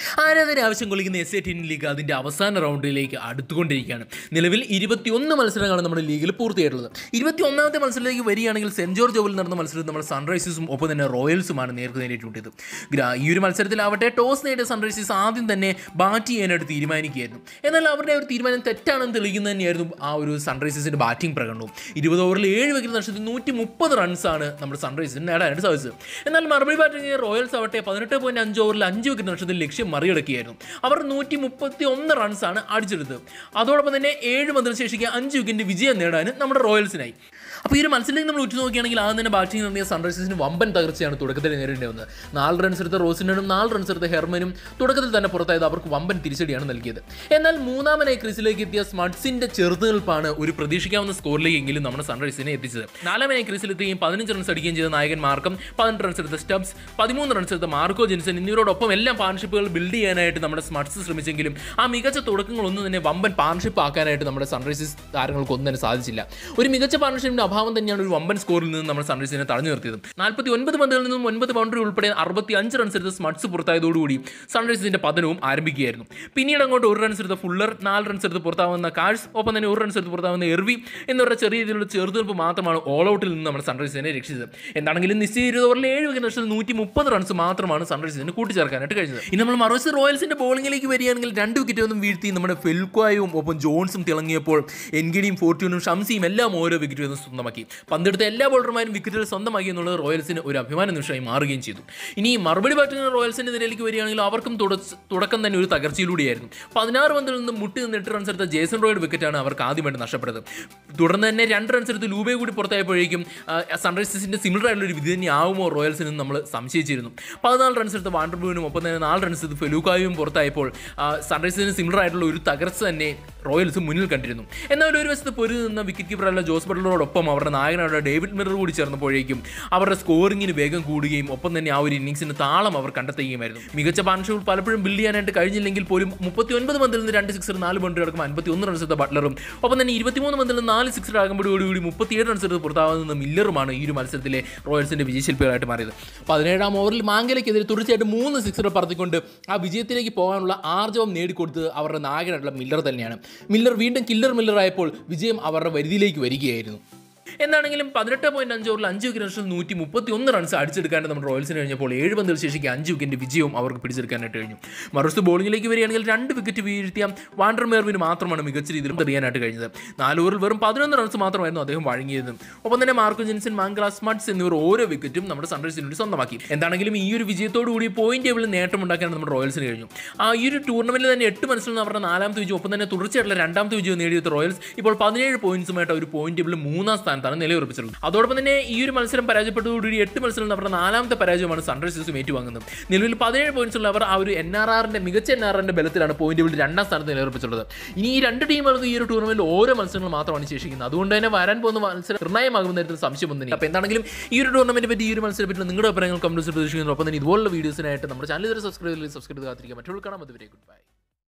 ആരാധന ആവശ്യം കൊള്ളിക്കുന്ന എസ് എ ടെൻ ലീഗ് അതിൻ്റെ അവസാന റൗണ്ടിലേക്ക് അടുത്തുകൊണ്ടിരിക്കുകയാണ് നിലവിൽ ഇരുപത്തിയൊന്ന് മത്സരങ്ങളാണ് നമ്മുടെ ലീഗിൽ പൂർത്തിയായിട്ടുള്ളത് ഇരുപത്തി ഒന്നാമത്തെ മത്സരത്തിലേക്ക് വരികയാണെങ്കിൽ സെൻറ് ജോർജ് ഓവലിൽ നടന്ന മത്സരത്തിൽ നമ്മൾ സൺറൈസേഴ്സും ഒപ്പം തന്നെ റോയൽസുമാണ് നേർക്ക് നേരിട്ടുള്ളത് ഗ്രാ- ഈ ഒരു മത്സരത്തിലാവട്ടെ ടോസ് നേടിയ സൺറൈസേഴ്സ് ആദ്യം തന്നെ ബാറ്റ് ചെയ്യാനായിട്ട് തീരുമാനിക്കുകയായിരുന്നു എന്നാൽ അവരുടെ ഒരു തീരുമാനം തെറ്റാണെന്ന് തെളിയിക്കുന്നത് തന്നെയായിരുന്നു ആ ഒരു സൺറൈസേഴ്സിൻ്റെ ബാറ്റിംഗ് പ്രകടനവും ഇരുപത് ഓവറിൽ ഏഴ് വിക്കറ്റ് നഷ്ടത്തിൽ നൂറ്റി മുപ്പത് റൺസാണ് നമ്മുടെ സൺറൈസേഴ്സിന് നേടാനായിട്ട് സാധിച്ചത് എന്നാൽ മറുപടി ബാറ്റിംഗ് ചെയ്ത റോയൽസ് ആവട്ടെ പതിനെട്ട് പോയിന്റ് അഞ്ച് ഓവറിൽ അഞ്ച് വിക്കറ്റ് നഷ്ടത്തിൽ ലക്ഷ്യം മറികടക്കുകയായിരുന്നു അവർ നൂറ്റി മുപ്പത്തി ഒന്ന് റൺസാണ് അടിച്ചെടുത്തത് അതോടൊപ്പം തന്നെ ഏഴ് പന്തിന് ശേഷിക്ക് അഞ്ച് വിക്കറ്റിന്റെ വിജയം നേടാനും നമ്മുടെ റോയൽസിനായി അപ്പോൾ ഈ ഒരു മത്സരത്തിൽ നമ്മൾ ഉറ്റുനോക്കുകയാണെങ്കിൽ ആദ്യം തന്നെ ബാറ്റിംഗ് നടത്തിയ സൺറൈസേഴ്സിന് വമ്പൻ തകർച്ചയാണ് തുടക്കത്തിൽ നേരിടേണ്ടി വന്നത് നാല് റൺസ് എടുത്ത റോസിനും നാല് റൺസ് എടുത്ത ഹെർമനും തുടക്കത്തിൽ തന്നെ പുറത്തായത് അവർക്ക് വമ്പൻ തിരിച്ചടിയാണ് നൽകിയത് എന്നാൽ മൂന്നാമനായി ക്രീസിലേക്ക് എത്തിയ സ്മട്സിന്റെ ചെറുതുനിൽപ്പാണ് ഒരു പ്രതീക്ഷിക്കാവുന്ന സ്കോറിലേക്ക് എങ്കിലും നമ്മുടെ സൺറൈസിനെ എത്തിച്ചത് നാലാമനായി ക്രീസിലെത്തുകയും പതിനഞ്ച് റൺസ് അടിക്കുകയും ചെയ്ത നായകൻ മാർക്കം പതിനെട്ട് റൺസ് എടുത്ത സ്റ്റബ്സ് പതിമൂന്ന് റൺസ് എടുത്ത മാർക്കോ ജെൻസൺ എന്നിവരോടൊപ്പം എല്ലാം പാർട്ണർഷിപ്പുകൾ ബിൽഡ് ചെയ്യാനായിട്ട് നമ്മുടെ സ്മട്സ് ശ്രമിച്ചെങ്കിലും ആ മികച്ച തുടക്കങ്ങളൊന്നും തന്നെ വമ്പൻ പാർട്ണർഷിപ്പ് ആക്കാനായിട്ട് നമ്മുടെ സൺറൈസേഴ്സ് താരങ്ങൾക്കൊന്നും തന്നെ സാധിച്ചില്ല ഒരു മികച്ച പാർട്ണർഷിപ്പിന്റെ അഭാവം തന്നെയാണ് ഒരു വമ്പൻ സ്കോറിൽ നിന്ന് നമ്മുടെ സൺറൈസിനെ തടഞ്ഞു നിർത്തിയത് നാൽപ്പത്തി ഒൻപത് പന്തുകളിൽ നിന്നും ഒൻപത് ബൗണ്ടറി ഉൾപ്പെടെ അറുപത്തി അഞ്ച് റൺസ് എടുത്ത് സ്മട്സ് പുറത്തായതോടുകൂടി സൺറൈസേഴ്സിന്റെ പതനവും ആരംഭിക്കുകയായിരുന്നു പിന്നീട് അങ്ങോട്ട് ഒരു റൺസ് എടുത്ത ഫുള്ളർ നാല് റൺസ് എടുത്ത് പുറത്താവുന്ന കാഴ്സ് ഒപ്പം തന്നെ ഒരു റൺസ് എടുത്ത് പുറത്താവുന്ന എർവി എന്നിവരുടെ ചെറിയ രീതിയിലുള്ള ചെറുതീർപ്പ് മാത്രമാണ് ഓൾ ഔട്ടിൽ നിന്ന് നമ്മുടെ സൺറൈസേഴ്സിനെ രക്ഷിച്ചത് എന്താണെങ്കിലും നിശ്ചയ ഇരുപത് ഓവറിൽ ഏഴ് വിക്കറ്റ് നഷ്ടത്തിൽ നൂറ്റി മുപ്പത് റൺസ് മാത്രമാണ് സൺറൈസേഴ്സിന് കൂട്ടിച്ചേർക്കാനായിട്ട് കഴിഞ്ഞത് ഇനി നമ്മൾ മറുവശത്ത് റോയൽസിന്റെ ബോളിംഗിലേക്ക് വരികയാണെങ്കിൽ രണ്ട് വിക്കറ്റ് ഒന്നും വീഴ്ത്തി നമ്മുടെ ഫെൽക്വായും ഒപ്പം ജോൺസും തിളങ്ങിയപ്പോൾ എൻഗിനിയും ഫോർട്യൂണും ഷംസിയും എല്ലാം ഓരോ വിക്കറ്റ് വീതം സ്വന്തമാക്കി പന്തെടുത്ത എല്ലാ ബോളർമാരും വിക്കറ്റുകൾ സ്വന്തമാക്കി എന്നുള്ളത് റോയൽസിന് ഒരു അഭിമാന നിമിഷമായി മാറുകയും ചെയ്തു ഇനി മറുപടി ബാറ്റിംഗ് റോയൽസിന്റെ നിരയിലേക്ക് വരികയാണെങ്കിൽ അവർക്കും തുടച്ച്- തുടക്കം തന്നെ ഒരു തകർച്ചയിലൂടെയായിരുന്നു പതിനാറ് പന്തിൽ നിന്ന് മുട്ടി നിന്ന് എട്ട് റൺസ് എടുത്ത ജേസൺ റോയുടെ വിക്കറ്റാണ് അവർക്ക് ആദ്യമായിട്ട് നഷ്ടപ്പെട്ടത് തുടർന്ന് തന്നെ രണ്ട് റൺസ് എടുത്ത് ലൂബെ കൂടി പുറത്തായപ്പോഴേക്കും സൺറൈസേഴ്സിന്റെ സിമിലർ ആയിട്ടുള്ള ഒരു വിധി തന്നെ ആവുമോ റോയൽസിന് എന്ന് നമ്മൾ സംശയിച്ചിരുന്നു പതിനാല് റൺസ് എടുത്ത വാണ്ടർബൂവിനും ഒപ്പം തന്നെ നാല് റൺസ് എടുത്ത് ഫെലൂക്കായും പുറത്തായപ്പോൾ സൺറൈസേഴ്സിന് സിമിലർ ആയിട്ടുള്ള ഒരു തകർച്ച തന്നെ റോയൽസ് മുന്നിൽ കണ്ടിരുന്നു എന്നാൽ ഒരു വശത്ത് പൊരുതി നിന്ന വിക്കറ്റ് കീപ്പറായുള്ള ജോസ് ബട്ട്ലറോടൊപ്പം അവരുടെ നായകനായ ഡേവിഡ് മിറർ കൂടി ചേർന്നപ്പോഴേക്കും അവരുടെ സ്കോറിങ്ങിന് വേഗം കൂടുകയും ഒപ്പം തന്നെ ആ ഒരു ഇന്നിങ്സിന് താളം അവർ കണ്ടെത്തുകയുമായിരുന്നു മികച്ച പാർട്ണർഷിപ്പ് പലപ്പോഴും ബിൽഡ് ചെയ്യാനായിട്ട് കഴിഞ്ഞില്ലെങ്കിൽ പോലും മുപ്പത്തി ഒൻപത് പന്തിൽ നിന്ന് രണ്ട് സിക്സർ നാല് ബൗണ്ടറി അടക്കം അൻപത്തി ഒന്ന് റൺസ് എടുത്ത ബട്ട്ലറും ഒപ്പം തന്നെ ഇരുപത്തിമൂന്ന് പന്തിൽ നിന്ന് നാല് സിക്സർ ആകുമ്പോഴോടുകൂടി മുപ്പത്തിയേഴ് റൺസ് എടുത്ത് പുറത്താവുന്ന മില്ലറുമാണ് ഈ ഒരു മത്സരത്തിലെ റോയൽസിന്റെ വിജയശില്പികളായിട്ട് മാറിയത് പതിനേഴാം ഓവറിൽ മാങ്കലയ്ക്കെതിരെ തുടർച്ചയായിട്ട് മൂന്ന് സിക്സർ പറത്തിക്കൊണ്ട് ആ വിജയത്തിലേക്ക് പോകാനുള്ള ആർജവം നേടിക്കൊടുത്തത് അവരുടെ നായകനായിട്ടുള്ള മില്ലർ തന്നെയാണ് മില്ലർ വീണ്ടും കില്ലർ മില്ലർ ആയപ്പോൾ വിജയം അവരുടെ വരുതിയിലേക്ക് വരികയായിരുന്നു എന്നാണെങ്കിലും പതിനെട്ട് പോയിന്റ് അഞ്ച് ഓവറിൽ അഞ്ച് വിക്കറ്റ് നഷ്ടത്തിൽ നൂറ്റി മുപ്പത്തി ഒന്ന് റൺസ് അടിച്ചെടുക്കാനായിട്ട് നമ്മുടെ റോയൽസിന് കഴിഞ്ഞപ്പോൾ ഏഴ് പന്തിൽ ശേഷിക്ക് അഞ്ച് വിക്കറ്റ് വിജയവും അവർക്ക് പിടിച്ചെടുക്കാനായിട്ട് കഴിഞ്ഞു മറുവശത്ത് ബോളിംഗിലേക്ക് വരികയാണെങ്കിൽ രണ്ട് വിക്കറ്റ് വീഴ്ത്തിയ വാണ്ടർ മേർവിന് മാത്രമാണ് മികച്ച രീതിയിൽ എറിയാനായിട്ട് കഴിഞ്ഞത് നാല് ഓവറിൽ വെറും പതിനൊന്ന് റൺസ് മാത്രമായിരുന്നു അദ്ദേഹം വഴങ്ങിയത് ഒപ്പം തന്നെ മാർക്കോ ജെൻസൺ മാംഗ്ല സ്മട്സ് എന്നിവർ ഓരോ വിക്കറ്റും നമ്മുടെ സൺറൈസിന് വേണ്ടി സ്വന്തമാക്കി എന്താണെങ്കിലും ഈ ഒരു വിജയത്തോടു കൂടി പോയിന്റ് ടേബിളിൽ നേട്ടമുണ്ടാക്കാൻ നമ്മുടെ റോയൽസിന് കഴിഞ്ഞു ആ ഈ ഒരു ടൂർണമെന്റിൽ തന്നെ എട്ട് മത്സരങ്ങൾ അവരുടെ നാലാമത്തെ വിജയം ഒപ്പം തന്നെ തുടർച്ചയായിട്ടുള്ള രണ്ടാമത്തെ വിജയം നേടിയെടുത്ത റോയൽസ് ഇപ്പോൾ പതിനേഴ് പോയിന്റ്സുമായിട്ട് ഒരു പോയിന്റ് ടേബിളിൽ മൂന്നാം സ്ഥാനത്താണ് നിലയുറപ്പിച്ചിട്ടുള്ളത് അതോടൊപ്പം തന്നെ ഈ ഒരു മത്സരം പരാജയപ്പെട്ടതോടുകൂടി എട്ട് മത്സരങ്ങൾ അവരുടെ നാലാമത്തെ പരാജയമാണ് സൺറൈസേഴ്സും ഏറ്റുവാങ്ങുന്നത് നിലവിൽ പതിനേഴ് പോയിന്റ്സ് ഉള്ള അവർ ആ ഒരു എൻ ആർ ആറിന്റെ മികച്ച എൻ ആർ ആറിന്റെ ബലത്തിലാണ് പോയിന്റ് ടേബിളിൽ രണ്ടാം സ്ഥാനത്ത് നിലയുറപ്പിച്ചിട്ടുള്ളത് ഇനി ഈ രണ്ട് ടീമുകൾക്ക് ഈ ഒരു ടൂർണമെന്റിൽ ഓരോ മത്സരങ്ങൾ മാത്രമാണ് ശേഷിക്കുന്നത് അതുകൊണ്ട് തന്നെ വരാൻ പോകുന്ന മത്സരം നിർണായകമാകുന്ന തരത്തിൽ സംശയമൊന്നും അപ്പോൾ എന്താണെങ്കിലും ഈ ഒരു ടൂർണമെന്റിനെ പറ്റി ഈ ഒരു മത്സരത്തെ പറ്റി നിങ്ങളുടെ അഭിപ്രായങ്ങൾ കമന്റ്സ് പ്രതീക്ഷിക്കുന്നു ഒപ്പം തന്നെ ഇതുപോലുള്ള വീഡിയോസിനായിട്ട് നമ്മുടെ ചാനൽ ഇതുവരെ സബ്സ്ക്രൈബ് ചെയ്ത് സബ്സ്ക്രൈബ് ചെയ്ത് കാത്തിരിക്കുക മറ്റുള്ള കാണാം അതുവരെ ഗുഡ് ബൈ